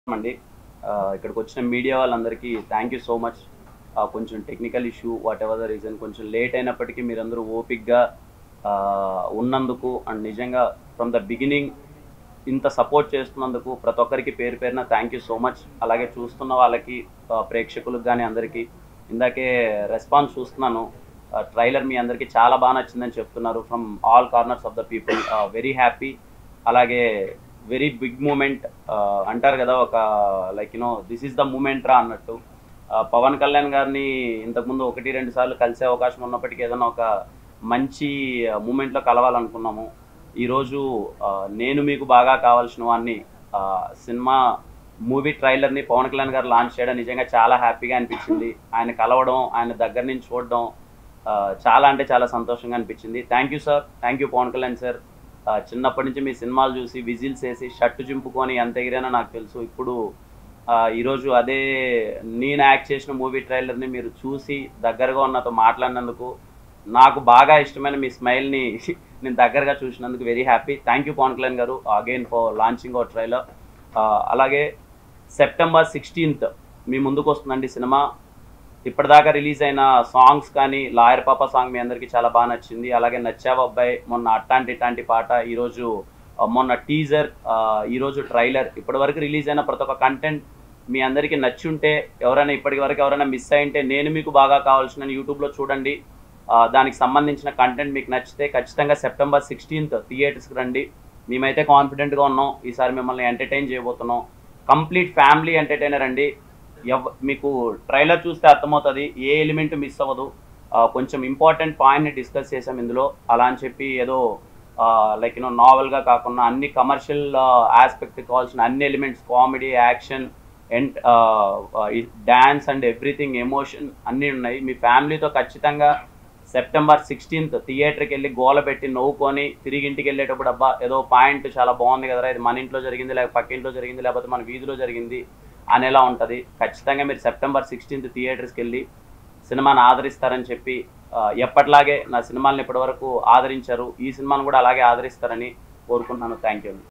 అండి ఆ, ఇక్కడికి వచ్చిన మీడియా వాళ్ళందరికీ థ్యాంక్ యూ సో మచ్ కొంచెం technical issue whatever the reason కొంచెం లేట్ అయినప్పటికీ మీరందరూ ఓపిక్గా ఆ, ఉన్నందుకు అండ్ నిజంగా ఫ్రమ్ ద బిగినింగ్ ఇంత సపోర్ట్ చేస్తున్నందుకు ప్రతి ఒక్కరికి పేరు పేరున థ్యాంక్ యూ సో మచ్ అలాగే చూస్తున్న వాళ్ళకి ఆ, ప్రేక్షకులకు కానీ అందరికీ ఇందాకే రెస్పాన్స్ చూస్తున్నాను ట్రైలర్ మీ అందరికీ చాలా బాగా నచ్చిందని చెప్తున్నారు from all corners of the people very happy అలాగే వెరీ బిగ్ మూమెంట్ అంటారు కదా ఒక like you know this is the moment రా అన్నట్టు ఆ, పవన్ కళ్యాణ్ గారిని ఇంతకుముందు ఒకటి రెండు సార్లు కలిసే అవకాశం ఉన్నప్పటికీ ఏదైనా ఒక మంచి మూమెంట్లో కలవాలనుకున్నాము ఈరోజు ఆ, నేను మీకు బాగా కావాల్సిన వాడిని ఆ, సినిమా మూవీ ట్రైలర్ని పవన్ కళ్యాణ్ గారు లాంచ్ చేయడం నిజంగా చాలా హ్యాపీగా అనిపించింది ఆయన కలవడం ఆయన దగ్గర నుంచి చూడడం ఆ, చాలా అంటే చాలా సంతోషంగా అనిపించింది thank you sir thank you Pawan Kalyan sir ఆ, చిన్నప్పటి నుంచి మీ సినిమాలు చూసి విజిల్స్ వేసి షర్టు చింపుకొని ఎంత ఎగిరానో నాకు తెలుసు ఇప్పుడు ఆ, ఈరోజు అదే నేను యాక్ట్ చేసిన మూవీ ట్రైలర్ని మీరు చూసి దగ్గరగా ఉన్నతో మాట్లాడినందుకు నాకు బాగా ఇష్టమైన మీ స్మైల్ని నేను దగ్గరగా చూసినందుకు very happy thank you Pawan Kalyan garu again for launching our trailer అలాగే సెప్టెంబర్ సిక్స్టీన్త్ మీ ముందుకు వస్తుందండి సినిమా ఇప్పటిదాకా రిలీజ్ అయిన సాంగ్స్ కానీ లాయర్ పాప సాంగ్ మీ అందరికీ చాలా బాగా నచ్చింది అలాగే నచ్చావు అబ్బాయి మొన్న అట్టాంటి ఇట్లాంటి పాట ఈరోజు ఆ, మొన్న టీజర్ ఈరోజు ట్రైలర్ ఇప్పటి వరకు రిలీజ్ అయిన ప్రతి ఒక్క కంటెంట్ మీ అందరికీ నచ్చి ఉంటే ఎవరైనా ఇప్పటి వరకు ఎవరైనా మిస్ అయి ఉంటే నేను మీకు బాగా కావాల్సిన యూట్యూబ్లో చూడండి ఆ, దానికి సంబంధించిన కంటెంట్ మీకు నచ్చితే ఖచ్చితంగా సెప్టెంబర్ సిక్స్టీన్త్ థియేటర్స్కి రండి మేమైతే కాన్ఫిడెంట్గా ఉన్నాం ఈసారి మిమ్మల్ని ఎంటర్టైన్ చేయబోతున్నాం కంప్లీట్ ఫ్యామిలీ ఎంటర్టైనర్ అండి ఎవ మీకు ట్రైలర్ చూస్తే అర్థమవుతుంది ఏ ఎలిమెంట్ మిస్ అవ్వదు ఆ, కొంచెం ఇంపార్టెంట్ పాయింట్ని డిస్కస్ చేసాం ఇందులో అలా అని చెప్పి ఏదో లైక్ యూనో నావెల్గా కాకుండా అన్ని కమర్షియల్ ఆస్పెక్ట్ కావాల్సిన అన్ని elements comedy action and dance and everything emotion అన్నీ ఉన్నాయి మీ ఫ్యామిలీతో ఖచ్చితంగా సెప్టెంబర్ సిక్స్టీన్త్ థియేటర్కి వెళ్ళి గోల పెట్టి నవ్వుకొని తిరిగి ఇంటికి వెళ్ళేటప్పుడు అబ్బా ఏదో పాయింట్ చాలా బాగుంది కదరా ఇది మన ఇంట్లో జరిగింది లేక పక్క ఇంట్లో జరిగింది లేకపోతే మన వీధిలో జరిగింది అనేలా ఉంటుంది ఖచ్చితంగా మీరు సెప్టెంబర్ సిక్స్టీన్త్ థియేటర్స్కి వెళ్ళి సినిమాని ఆదరిస్తారని చెప్పి ఆ, ఎప్పటిలాగే నా సినిమాలను ఇప్పటివరకు ఆదరించారు ఈ సినిమాను కూడా అలాగే ఆదరిస్తారని కోరుకుంటున్నాను థ్యాంక్ యూ